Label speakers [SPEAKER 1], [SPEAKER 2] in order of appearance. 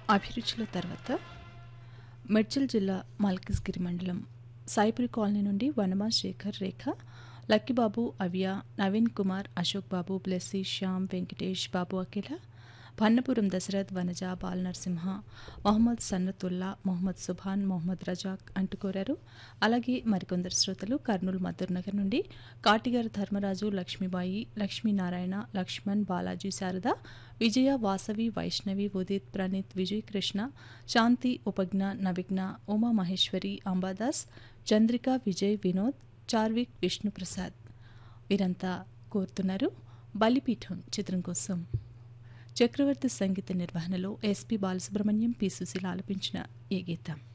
[SPEAKER 1] అభిరుచుల తర్వాత మెడ్చల్ జిల్లా మల్కిస్గిరి మండలం సాయిపురి కాలనీ నుండి వనమా శేఖర్ రేఖ లక్కిబాబు అవ్య నవీన్ కుమార్ అశోక్ బాబు బ్లెస్సీ శ్యామ్ వెంకటేష్ బాబు అఖిల భన్నపురం దశరథ్ వనజ బాల్ నరసింహ మొహమ్మద్ సన్నతుల్లా మొహమ్మద్ సుభాన్ మొహమ్మద్ రజాక్ అంటూ కోరారు అలాగే మరికొందరు శ్రోతలు కర్నూలు మద్దూర్ నగర్ నుండి కాటిగారు ధర్మరాజు లక్ష్మీబాయి లక్ష్మీనారాయణ లక్ష్మణ్ బాలాజీ శారద విజయ వాసవి వైష్ణవి ఉదిత్ ప్రణీత్ విజయ్ కృష్ణ శాంతి ఉపజ్ఞ నవిఘ్న ఉమా మహేశ్వరి అంబాదాస్ చంద్రిక విజయ్ వినోద్ చార్విక్ విష్ణుప్రసాద్ వీరంతా కోరుతున్నారు బలిపీఠం చిత్రం కోసం చక్రవర్తి సంగీత నిర్వహణలో ఎస్పి బాలసుబ్రహ్మణ్యం పి సుశీల ఆలపించిన ఈ గీతం